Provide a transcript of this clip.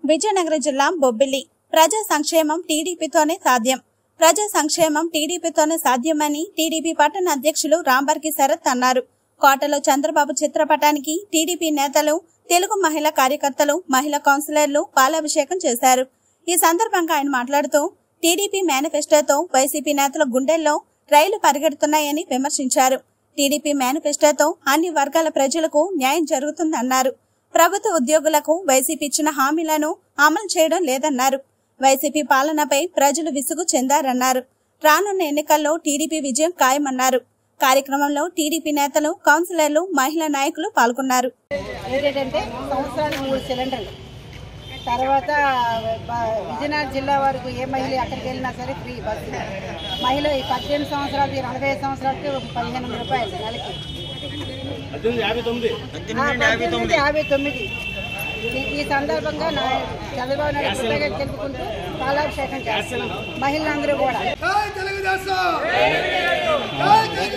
విజయనగరం జిల్లా బొబ్బిలి ప్రజా సంక్షేమం టీడీపీతోనే సాధ్యం ప్రజా సంక్షేమం టీడీపీతోనే సాధ్యమని టీడీపీ పట్టణ అధ్యక్షులు రాంబర్కి శరత్ అన్నారు కోటలో చంద్రబాబు చిత్రపటానికి టీడీపీ నేతలు తెలుగు మహిళా కార్యకర్తలు మహిళా కౌన్సిలర్లు పాలాభిషేకం చేశారు ఈ సందర్భంగా ఆయన మాట్లాడుతూ టీడీపీ మేనిఫెస్టోతో వైసీపీ నేతల గుండెల్లో రైలు పరిగెడుతున్నాయని విమర్శించారు టీడీపీ మేనిఫెస్టోతో అన్ని వర్గాల ప్రజలకు న్యాయం జరుగుతుందన్నారు ప్రభుత్వ ఉద్యోగులకు వైసీపీ ఇచ్చిన హామీలను అమలు చేయడం లేదన్నారు వైసీపీ పాలనపై ప్రజలు విసుగు చెందారన్నారు రానున్న ఎన్నికల్లో టీడీపీ విజయం ఖాయమన్నారు కార్యక్రమంలో టీడీపీ నేతలు కౌన్సిలర్లు మహిళా నాయకులు పాల్గొన్నారు ఏంటంటే సంవత్సరానికి మూడు సిలిండర్లు తర్వాత బ- విజయనగరం జిల్లా వరకు ఏ మహిళ ఎక్కడికి వెళ్ళినా సరే ఫ్రీ బస్సు మహిళ ఈ పద్దెనిమిది సంవత్సరాలకి నలభై ఐదు సంవత్సరాలకి పదిహేను వందల రూపాయలు నెలకి పద్దెనిమిది యాభై తొమ్మిది ఆ, పద్దెనిమిది యాభై తొమ్మిది ఈ- ఈ సందర్భంగా నా చంద్రబాబు నాయుడు కృతజ్ఞతలు తెలుపుకుంటూ పాలాభిషేకం చేస్తున్నాం మహిళలందరూ కూడా జై తెలుగుదేశం జై